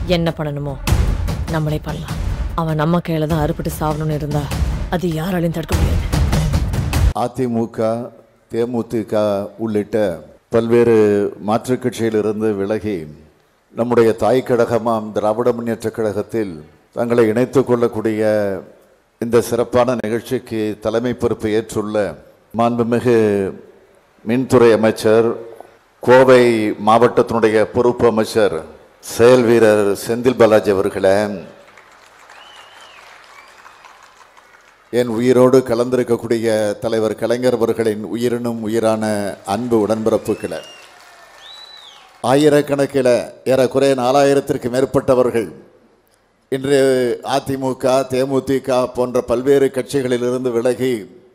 என்ன பண்ணணுமோ நம்மளே பண்ணலாம் அவன் நம்ம கையில தான் அறுபட்டு சாவணும்னு இருந்தா அது யாராலையும் தடுக்க முடியாது அதிமுக தேமுதிக உள்ளிட்ட பல்வேறு மாற்றுக் கட்சியிலிருந்து விலகி நம்முடைய தாய் கழகமாம் திராவிட முன்னேற்றக் கழகத்தில் தங்களை இணைத்துக் கொள்ளக்கூடிய இந்த சிறப்பான நிகழ்ச்சிக்கு தலைமை பொறுப்பு ஏற்றுள்ள மாண்புமிகு மின்துறை அமைச்சர் கோவை மாவட்டத்தினுடைய பொறுப்பு அமைச்சர் செயல் வீரர் செந்தில் பாலாஜி அவர்களே என் உயிரோடு கலந்திருக்கக்கூடிய தலைவர் கலைஞர் அவர்களின் உயிரினும் உயிரான அன்பு உடன்பிறப்புகளை ஆயிரக்கணக்கில் ஏறக்குறைய நாலாயிரத்திற்கு மேற்பட்டவர்கள் இன்று அதிமுக தேமுதிக போன்ற பல்வேறு கட்சிகளிலிருந்து விலகி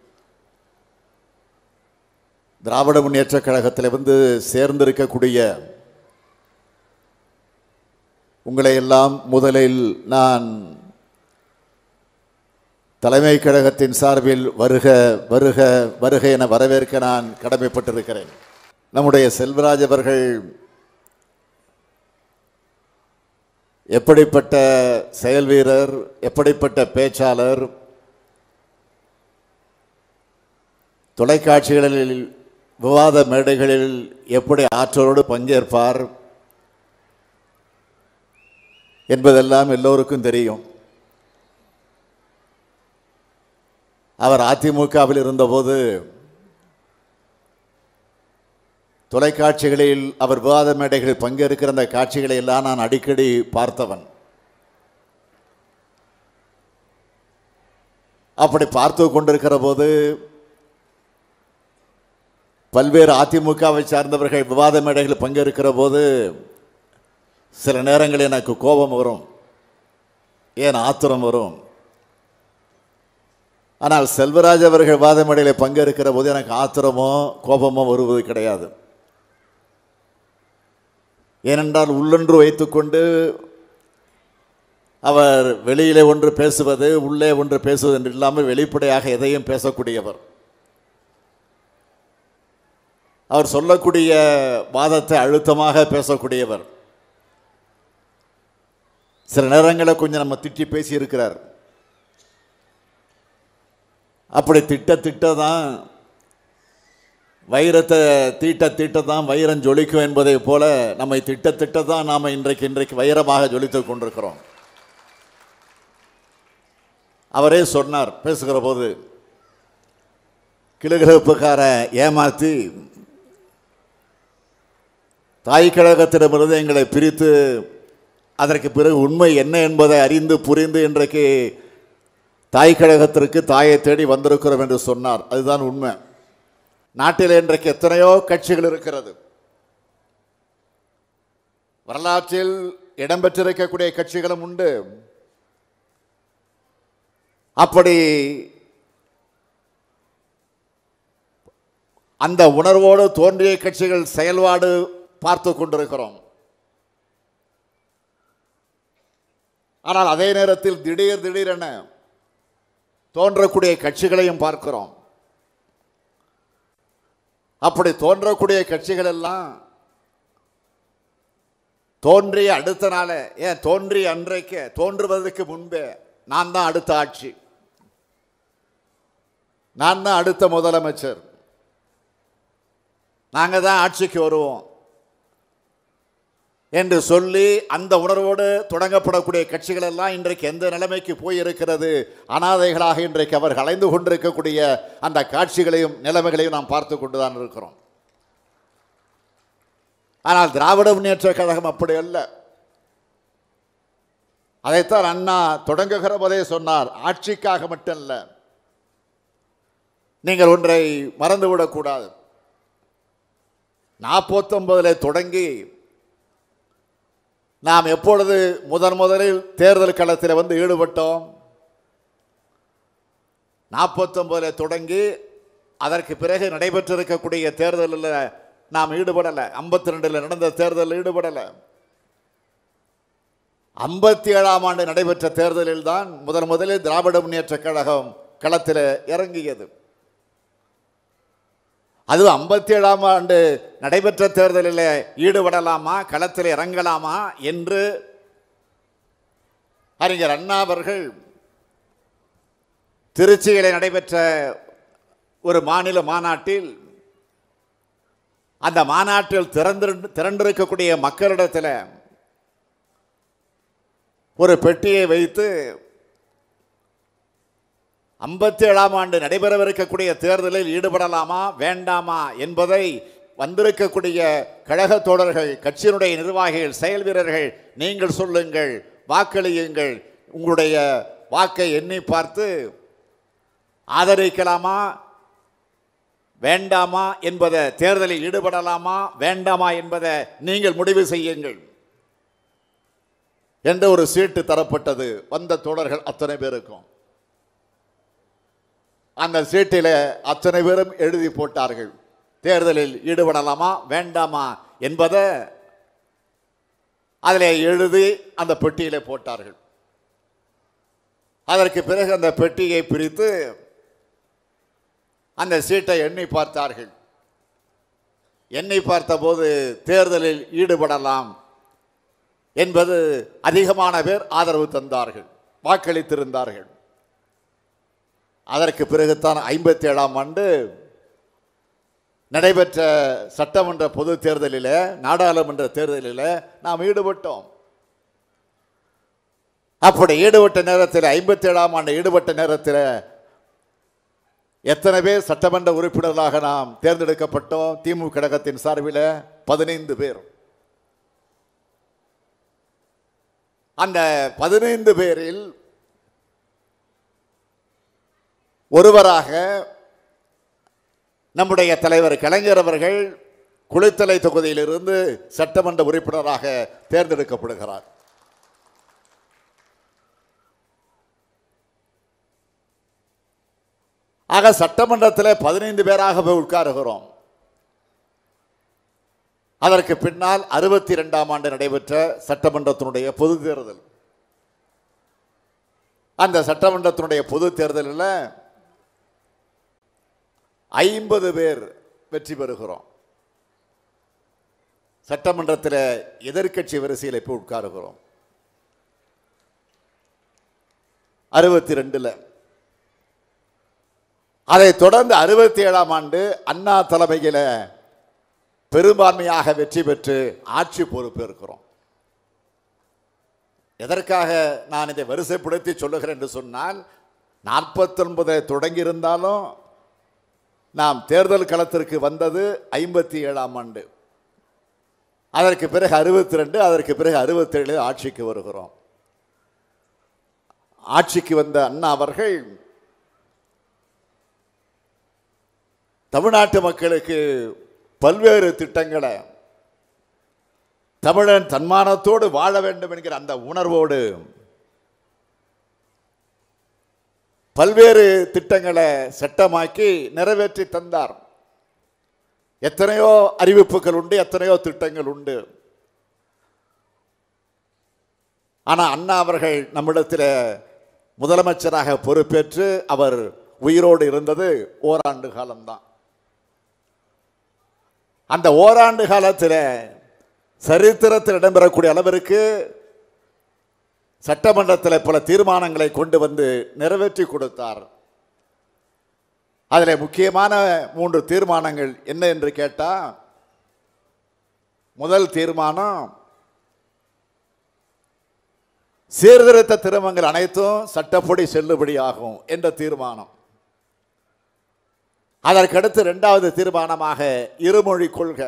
திராவிட முன்னேற்றக் கழகத்தில் வந்து சேர்ந்திருக்கக்கூடிய உங்களை எல்லாம் முதலில் நான் தலைமை கழகத்தின் சார்பில் வருக வருக வருக என வரவேற்க நான் கடமைப்பட்டிருக்கிறேன் நம்முடைய செல்வராஜ் அவர்கள் எப்படிப்பட்ட செயல் வீரர் எப்படிப்பட்ட பேச்சாளர் தொலைக்காட்சிகளில் விவாத மேடைகளில் எப்படி ஆற்றலோடு பங்கேற்பார் என்பதெல்லாம் எல்லோருக்கும் தெரியும் அவர் அதிமுகவில் இருந்தபோது தொலைக்காட்சிகளில் அவர் விவாத மேடைகளில் பங்கேற்கிற அந்த காட்சிகளை எல்லாம் நான் அடிக்கடி பார்த்தவன் அப்படி பார்த்து கொண்டிருக்கிற போது பல்வேறு அதிமுகவை சார்ந்தவர்கள் விவாத மேடைகளில் பங்கேற்கிற போது சில நேரங்களில் எனக்கு கோபம் வரும் ஏன் ஆத்திரம் வரும் ஆனால் செல்வராஜ் அவர்கள் வாத மேடையில் பங்கேற்கிற போது எனக்கு ஆத்திரமோ கோபமோ வருவது கிடையாது ஏனென்றால் உள்ளொன்று வைத்துக்கொண்டு அவர் வெளியிலே ஒன்று பேசுவது உள்ளே ஒன்று பேசுவது என்று இல்லாமல் வெளிப்படையாக எதையும் பேசக்கூடியவர் அவர் சொல்லக்கூடிய வாதத்தை அழுத்தமாக பேசக்கூடியவர் சில நேரங்களில் கொஞ்சம் நம்ம திட்டி பேசி இருக்கிறார் அப்படி திட்ட திட்ட தான் வைரத்தை தீட்ட தீட்ட தான் வைரம் ஜொலிக்கும் என்பதை போல நம்மை திட்ட திட்ட தான் நாம் இன்றைக்கு இன்றைக்கு வைரமாக ஜொலித்துக் கொண்டிருக்கிறோம் அவரே சொன்னார் பேசுகிற போது கிளுகிழப்புக்கார ஏமாற்றி தாய் கழகத்திடமிருந்து எங்களை பிரித்து அதற்கு பிறகு உண்மை என்ன என்பதை அறிந்து புரிந்து இன்றைக்கு தாய் கழகத்திற்கு தாயை தேடி வந்திருக்கிறோம் என்று சொன்னார் அதுதான் உண்மை நாட்டில் இன்றைக்கு எத்தனையோ கட்சிகள் இருக்கிறது வரலாற்றில் இடம்பெற்றிருக்கக்கூடிய கட்சிகளும் உண்டு அப்படி அந்த உணர்வோடு தோன்றிய கட்சிகள் செயல்பாடு பார்த்து கொண்டிருக்கிறோம் ஆனால் அதே நேரத்தில் திடீர் திடீரென தோன்றக்கூடிய கட்சிகளையும் பார்க்கிறோம் அப்படி தோன்றக்கூடிய கட்சிகள் எல்லாம் தோன்றிய அடுத்த நாள ஏன் தோன்றிய அன்றைக்கு தோன்றுவதற்கு முன்பே நான் தான் அடுத்த ஆட்சி நான் தான் அடுத்த முதலமைச்சர் நாங்கள் தான் ஆட்சிக்கு வருவோம் என்று சொல்லி அந்த உணர்வோடு தொடங்கப்படக்கூடிய கட்சிகள் எல்லாம் இன்றைக்கு எந்த நிலைமைக்கு போயிருக்கிறது அனாதைகளாக இன்றைக்கு அவர்கள் அலைந்து கொண்டிருக்கக்கூடிய அந்த காட்சிகளையும் நிலைமைகளையும் நாம் பார்த்து கொண்டு தான் இருக்கிறோம் ஆனால் திராவிட முன்னேற்ற கழகம் அப்படி அல்ல அதைத்தான் அண்ணா தொடங்குகிற போதே சொன்னார் ஆட்சிக்காக மட்டுமல்ல நீங்கள் ஒன்றை மறந்துவிடக்கூடாது நாற்பத்தொன்பதில் தொடங்கி நாம் எப்பொழுது முதன் முதலில் தேர்தல் களத்தில் வந்து ஈடுபட்டோம் நாற்பத்தொன்பதில் தொடங்கி அதற்கு பிறகு நடைபெற்றிருக்கக்கூடிய தேர்தலில் நாம் ஈடுபடலை ஐம்பத்தி ரெண்டில் நடந்த தேர்தலில் ஈடுபடலை ஐம்பத்தி ஏழாம் ஆண்டு நடைபெற்ற தேர்தலில் தான் முதன் முதலில் திராவிட முன்னேற்ற கழகம் களத்தில் இறங்கியது அது ஐம்பத்தி ஏழாம் ஆண்டு நடைபெற்ற தேர்தலில் ஈடுபடலாமா களத்தில் இறங்கலாமா என்று அறிஞர் அண்ணா அவர்கள் திருச்சியிலே நடைபெற்ற ஒரு மாநில மாநாட்டில் அந்த மாநாட்டில் திறந்து திரண்டிருக்கக்கூடிய மக்களிடத்தில் ஒரு பெட்டியை வைத்து ஐம்பத்தி ஏழாம் ஆண்டு நடைபெறவிருக்கக்கூடிய தேர்தலில் ஈடுபடலாமா வேண்டாமா என்பதை வந்திருக்கக்கூடிய கழக தோழர்கள் கட்சியினுடைய நிர்வாகிகள் செயல் வீரர்கள் நீங்கள் சொல்லுங்கள் வாக்களியுங்கள் உங்களுடைய வாக்கை எண்ணி பார்த்து ஆதரிக்கலாமா வேண்டாமா என்பதை தேர்தலில் ஈடுபடலாமா வேண்டாமா என்பதை நீங்கள் முடிவு செய்யுங்கள் என்ற ஒரு சீட்டு தரப்பட்டது வந்த தோழர்கள் அத்தனை பேருக்கும் அந்த சீட்டில் அத்தனை பேரும் எழுதி போட்டார்கள் தேர்தலில் ஈடுபடலாமா வேண்டாமா என்பதை அதில் எழுதி அந்த பெட்டியிலே போட்டார்கள் அதற்கு பிறகு அந்த பெட்டியை பிரித்து அந்த சீட்டை எண்ணி பார்த்தார்கள் எண்ணி பார்த்தபோது தேர்தலில் ஈடுபடலாம் என்பது அதிகமான பேர் ஆதரவு தந்தார்கள் வாக்களித்திருந்தார்கள் அதற்கு பிறகுதான் ஐம்பத்தி ஏழாம் ஆண்டு நடைபெற்ற சட்டமன்ற பொது தேர்தலில் நாடாளுமன்ற தேர்தலில் நாம் ஈடுபட்டோம் அப்படி ஈடுபட்ட நேரத்தில் ஐம்பத்தி ஏழாம் ஆண்டு ஈடுபட்ட நேரத்தில் எத்தனை பேர் சட்டமன்ற உறுப்பினர்களாக நாம் தேர்ந்தெடுக்கப்பட்டோம் திமுக கழகத்தின் சார்பில் பதினைந்து பேர் அந்த பதினைந்து பேரில் ஒருவராக நம்முடைய தலைவர் கலைஞர் அவர்கள் குளித்தலை தொகுதியிலிருந்து சட்டமன்ற உறுப்பினராக தேர்ந்தெடுக்கப்படுகிறார் ஆக சட்டமன்றத்தில் பதினைந்து பேராக போய் உட்காருகிறோம் அதற்கு பின்னால் அறுபத்தி ரெண்டாம் ஆண்டு நடைபெற்ற சட்டமன்றத்தினுடைய பொது தேர்தல் அந்த சட்டமன்றத்தினுடைய பொது தேர்தலில் ஐம்பது பேர் வெற்றி பெறுகிறோம் சட்டமன்றத்தில் எதிர்க்கட்சி வரிசையில் இப்போ உட்காருகிறோம் அறுபத்தி ரெண்டுல அதை தொடர்ந்து அறுபத்தி ஏழாம் ஆண்டு அண்ணா தலைமையில் பெரும்பான்மையாக வெற்றி பெற்று ஆட்சி பொறுப்பேற்கிறோம் எதற்காக நான் இதை வரிசைப்படுத்தி சொல்லுகிறேன் என்று சொன்னால் நாற்பத்தொன்பது தொடங்கியிருந்தாலும் நாம் தேர்தல் களத்திற்கு வந்தது ஐம்பத்தி ஏழாம் ஆண்டு அதற்கு பிறகு அறுபத்தி ரெண்டு அதற்கு பிறகு அறுபத்தேழு ஆட்சிக்கு வருகிறோம் ஆட்சிக்கு வந்த அண்ணா அவர்கள் தமிழ்நாட்டு மக்களுக்கு பல்வேறு திட்டங்களை தமிழன் தன்மானத்தோடு வாழ வேண்டும் என்கிற அந்த உணர்வோடு பல்வேறு திட்டங்களை சட்டமாக்கி நிறைவேற்றி தந்தார் எத்தனையோ அறிவிப்புகள் உண்டு எத்தனையோ திட்டங்கள் உண்டு ஆனால் அண்ணா அவர்கள் நம்மிடத்தில் முதலமைச்சராக பொறுப்பேற்று அவர் உயிரோடு இருந்தது ஓராண்டு காலம்தான் அந்த ஓராண்டு காலத்தில் சரித்திரத்தில் இடம்பெறக்கூடிய அளவிற்கு சட்டமன்றத்தில் பல தீர்மானங்களை கொண்டு வந்து நிறைவேற்றி கொடுத்தார் அதில் முக்கியமான மூன்று தீர்மானங்கள் என்ன என்று கேட்டால் முதல் தீர்மானம் சீர்திருத்த திருமங்கள் அனைத்தும் சட்டப்படி செல்லுபடியாகும் என்ற தீர்மானம் அதற்கடுத்து இரண்டாவது தீர்மானமாக இருமொழி கொள்கை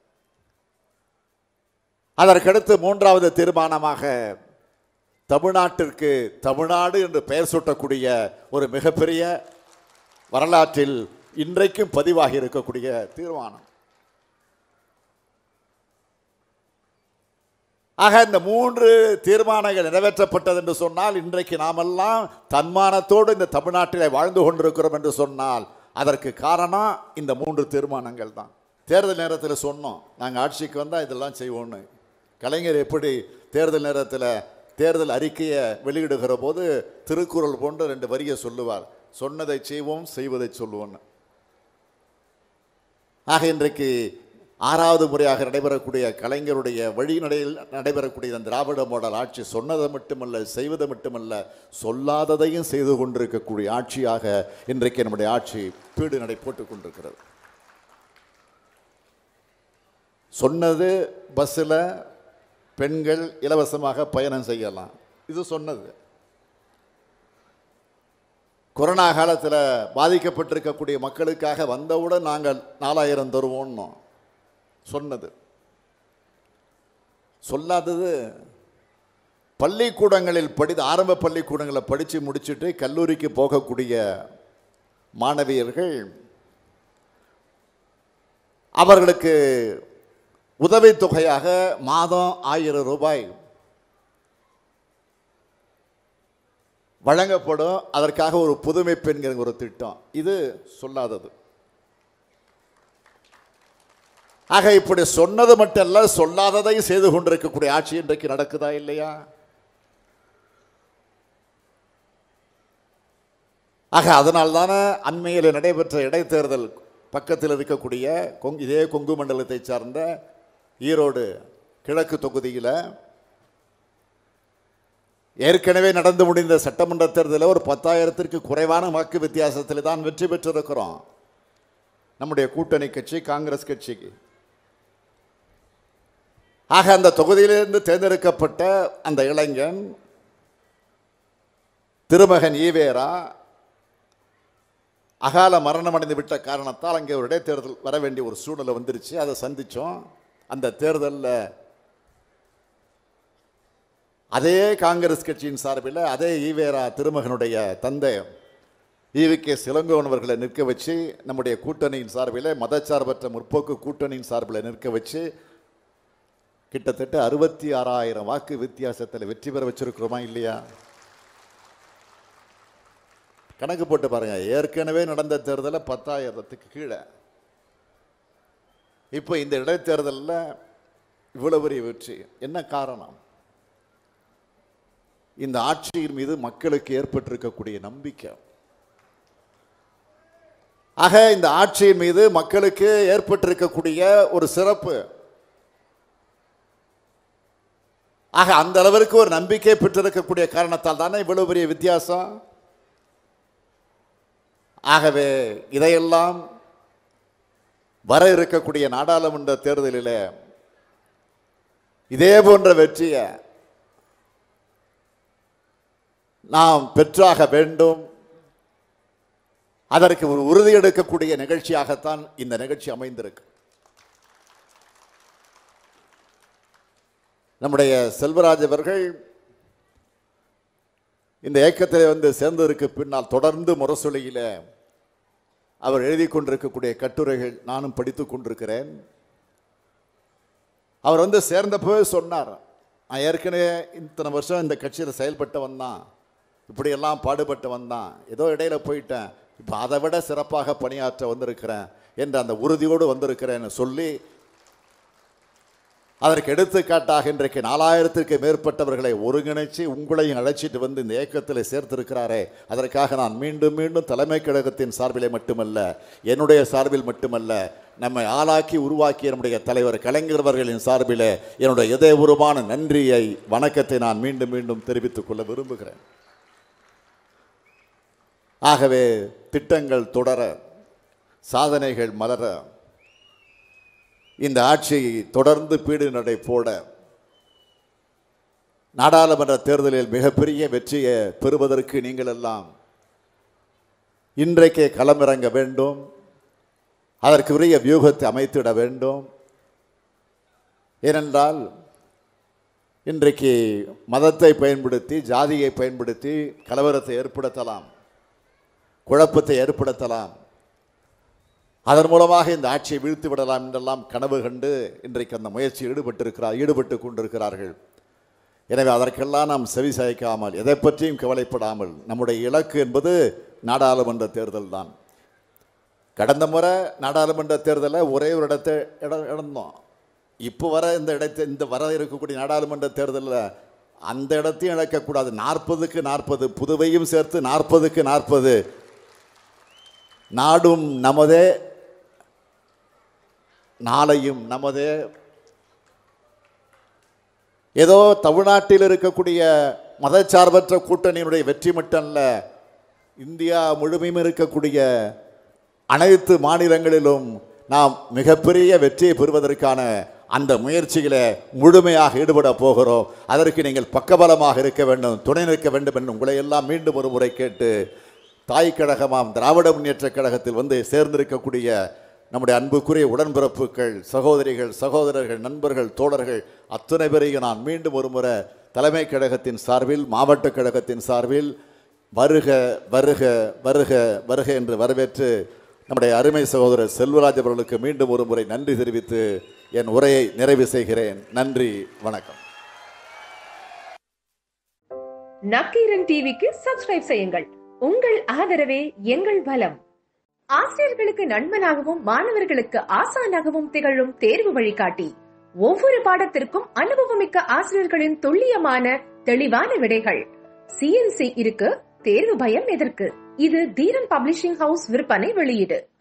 அதற்கடுத்து மூன்றாவது தீர்மானமாக தமிழ்நாட்டிற்கு தமிழ்நாடு என்று பெயர் சூட்டக்கூடிய ஒரு மிகப்பெரிய வரலாற்றில் இன்றைக்கும் பதிவாகி இருக்கக்கூடிய தீர்மானம் ஆக இந்த மூன்று தீர்மானங்கள் நிறைவேற்றப்பட்டது என்று சொன்னால் இன்றைக்கு நாமெல்லாம் தன்மானத்தோடு இந்த தமிழ்நாட்டிலே வாழ்ந்து கொண்டிருக்கிறோம் என்று சொன்னால் அதற்கு காரணம் இந்த மூன்று தீர்மானங்கள் தான் தேர்தல் நேரத்தில் சொன்னோம் நாங்கள் ஆட்சிக்கு வந்தால் இதெல்லாம் செய்வோம்னு கலைஞர் எப்படி தேர்தல் நேரத்தில் தேர்தல் அறிக்கையை வெளியிடுகிற போது திருக்குறள் போன்ற ரெண்டு வரியை சொல்லுவார் சொன்னதை செய்வோம் செய்வதை சொல்லுவோம்னு ஆக இன்றைக்கு ஆறாவது முறையாக நடைபெறக்கூடிய கலைஞருடைய வழிநடையில் நடைபெறக்கூடிய இந்த திராவிட மாடல் ஆட்சி சொன்னதை மட்டுமல்ல செய்வதை மட்டுமல்ல சொல்லாததையும் செய்து கொண்டிருக்கக்கூடிய ஆட்சியாக இன்றைக்கு நம்முடைய ஆட்சி பீடு நடை போட்டுக் கொண்டிருக்கிறது சொன்னது பஸ்ஸில் பெண்கள் இலவசமாக பயணம் செய்யலாம் இது சொன்னது கொரோனா காலத்தில் பாதிக்கப்பட்டிருக்கக்கூடிய மக்களுக்காக வந்தவுடன் நாங்கள் நாலாயிரம் தருவோம்னோம் சொன்னது சொல்லாதது பள்ளிக்கூடங்களில் படி ஆரம்ப பள்ளிக்கூடங்களில் படித்து முடிச்சுட்டு கல்லூரிக்கு போகக்கூடிய மாணவியர்கள் அவர்களுக்கு உதவித்தொகையாக மாதம் ஆயிரம் ரூபாய் வழங்கப்படும் அதற்காக ஒரு புதுமை பெண்கிற ஒரு திட்டம் இது சொல்லாதது ஆக இப்படி சொன்னது மட்டுமல்ல சொல்லாததை செய்து கொண்டிருக்கக்கூடிய ஆட்சி இன்றைக்கு நடக்குதா இல்லையா ஆக அதனால் தானே அண்மையில் நடைபெற்ற இடைத்தேர்தல் பக்கத்தில் இருக்கக்கூடிய கொங்கு இதே கொங்கு மண்டலத்தை சார்ந்த ஈரோடு கிழக்கு தொகுதியில் ஏற்கனவே நடந்து முடிந்த சட்டமன்ற தேர்தலில் ஒரு பத்தாயிரத்திற்கு குறைவான வாக்கு வித்தியாசத்தில் தான் வெற்றி பெற்றிருக்கிறோம் நம்முடைய கூட்டணி கட்சி காங்கிரஸ் கட்சிக்கு ஆக அந்த தொகுதியிலிருந்து தேர்ந்தெடுக்கப்பட்ட அந்த இளைஞன் திருமகன் ஈவேரா அகால மரணம் அடைந்து விட்ட காரணத்தால் அங்கே ஒரு இடைத்தேர்தல் வர வேண்டிய ஒரு சூழ்நிலை வந்துருச்சு அதை சந்தித்தோம் அந்த தேர்தலில் அதே காங்கிரஸ் கட்சியின் சார்பில் அதே ஈவேரா திருமகனுடைய தந்தை ஈவி கே சிலங்கோவன் அவர்களை நிற்க வச்சு நம்முடைய கூட்டணியின் சார்பில் மதச்சார்பற்ற முற்போக்கு கூட்டணியின் சார்பில் நிற்க வச்சு கிட்டத்தட்ட அறுபத்தி ஆறாயிரம் வாக்கு வித்தியாசத்தில் வெற்றி பெற வச்சிருக்கிறோமா இல்லையா கணக்கு போட்டு பாருங்க ஏற்கனவே நடந்த தேர்தலில் பத்தாயிரத்துக்கு கீழே இப்போ இந்த இடைத்தேர்தலில் இவ்வளவு பெரிய வெற்றி என்ன காரணம் இந்த ஆட்சியின் மீது மக்களுக்கு ஏற்பட்டிருக்கக்கூடிய நம்பிக்கை ஆக இந்த ஆட்சியின் மீது மக்களுக்கு ஏற்பட்டிருக்கக்கூடிய ஒரு சிறப்பு ஆக அந்த அளவிற்கு ஒரு நம்பிக்கை பெற்றிருக்கக்கூடிய காரணத்தால் தானே இவ்வளவு பெரிய வித்தியாசம் ஆகவே இதையெல்லாம் வர இருக்கக்கூடிய நாடாளுமன்ற தேர்தலில் இதே போன்ற வெற்றியை நாம் பெற்றாக வேண்டும் அதற்கு ஒரு உறுதி எடுக்கக்கூடிய நிகழ்ச்சியாகத்தான் இந்த நிகழ்ச்சி அமைந்திருக்கு நம்முடைய செல்வராஜ் அவர்கள் இந்த இயக்கத்தில் வந்து சேர்ந்ததற்கு பின்னால் தொடர்ந்து முரசொலியில் அவர் எழுதி கொண்டிருக்கக்கூடிய கட்டுரைகள் நானும் படித்து கொண்டிருக்கிறேன் அவர் வந்து சேர்ந்தப்பவே சொன்னார் நான் ஏற்கனவே இத்தனை வருஷம் இந்த கட்சியில் செயல்பட்டவன் தான் இப்படியெல்லாம் பாடுபட்டவன் தான் ஏதோ இடையில போயிட்டேன் இப்போ அதை விட சிறப்பாக பணியாற்ற வந்திருக்கிறேன் என்ற அந்த உறுதியோடு வந்திருக்கிறேன்னு சொல்லி அதற்கு எடுத்துக்காட்டாக இன்றைக்கு நாலாயிரத்திற்கு மேற்பட்டவர்களை ஒருங்கிணைச்சு உங்களையும் அழைச்சிட்டு வந்து இந்த இயக்கத்தில் சேர்த்திருக்கிறாரே அதற்காக நான் மீண்டும் மீண்டும் தலைமை கழகத்தின் சார்பிலே மட்டுமல்ல என்னுடைய சார்பில் மட்டுமல்ல நம்மை ஆளாக்கி உருவாக்கிய நம்முடைய தலைவர் கலைஞர் அவர்களின் சார்பிலே என்னுடைய இதயபூர்வமான நன்றியை வணக்கத்தை நான் மீண்டும் மீண்டும் தெரிவித்துக் கொள்ள விரும்புகிறேன் ஆகவே திட்டங்கள் தொடர சாதனைகள் மலர இந்த ஆட்சி தொடர்ந்து பீடு நடை போட நாடாளுமன்ற தேர்தலில் மிகப்பெரிய வெற்றியை பெறுவதற்கு நீங்கள் எல்லாம் இன்றைக்கே களமிறங்க வேண்டும் அதற்கு உரிய வியூகத்தை அமைத்திட வேண்டும் ஏனென்றால் இன்றைக்கு மதத்தை பயன்படுத்தி ஜாதியை பயன்படுத்தி கலவரத்தை ஏற்படுத்தலாம் குழப்பத்தை ஏற்படுத்தலாம் அதன் மூலமாக இந்த ஆட்சியை வீழ்த்து விடலாம் என்றெல்லாம் கனவு கண்டு இன்றைக்கு அந்த முயற்சியில் ஈடுபட்டிருக்கிறார் ஈடுபட்டு கொண்டிருக்கிறார்கள் எனவே அதற்கெல்லாம் நாம் செவி சாய்க்காமல் எதை பற்றியும் கவலைப்படாமல் நம்முடைய இலக்கு என்பது நாடாளுமன்ற தேர்தல் தான் கடந்த முறை நாடாளுமன்ற தேர்தலில் ஒரே ஒரு இடத்தை இடம் இழந்தோம் இப்போ வர இந்த இடத்தை இந்த வர இருக்கக்கூடிய நாடாளுமன்ற தேர்தலில் அந்த இடத்தையும் இழக்கக்கூடாது நாற்பதுக்கு நாற்பது புதுவையும் சேர்த்து நாற்பதுக்கு நாற்பது நாடும் நமதே நாளையும் நமது ஏதோ தமிழ்நாட்டில் இருக்கக்கூடிய மதச்சார்பற்ற கூட்டணியினுடைய வெற்றி மட்டுமல்ல இந்தியா முழுமையும் இருக்கக்கூடிய அனைத்து மாநிலங்களிலும் நாம் மிகப்பெரிய வெற்றியை பெறுவதற்கான அந்த முயற்சியில முழுமையாக ஈடுபட போகிறோம் அதற்கு நீங்கள் பக்கபலமாக இருக்க வேண்டும் துணை நிற்க வேண்டும் என்று உங்களை எல்லாம் மீண்டும் ஒரு முறை கேட்டு தாய் கழகமாம் திராவிட முன்னேற்றக் கழகத்தில் வந்து சேர்ந்திருக்கக்கூடிய நம்முடைய அன்புக்குரிய உடன்பிறப்புகள் சகோதரிகள் சகோதரர்கள் நண்பர்கள் தோழர்கள் அத்தனை பேரையும் நான் மீண்டும் ஒரு முறை தலைமை கழகத்தின் சார்பில் மாவட்ட கழகத்தின் சார்பில் வருக வருக வருக வருக என்று வரவேற்று நம்முடைய அருமை சகோதரர் செல்வராஜ் அவர்களுக்கு மீண்டும் ஒரு முறை நன்றி தெரிவித்து என் உரையை நிறைவு செய்கிறேன் நன்றி வணக்கம் நக்கீரன் டிவிக்கு சப்ஸ்கிரைப் செய்யுங்கள் உங்கள் ஆதரவே எங்கள் பலம் ஆசிரியர்களுக்கு நண்பனாகவும் மாணவர்களுக்கு ஆசானாகவும் திகழும் தேர்வு வழிகாட்டி ஒவ்வொரு பாடத்திற்கும் அனுபவமிக்க ஆசிரியர்களின் துல்லியமான தெளிவான விடைகள் சிஎன்சி இருக்கு தேர்வு பயம் எதற்கு இது தீரன் பப்ளிஷிங் ஹவுஸ் விற்பனை வெளியீடு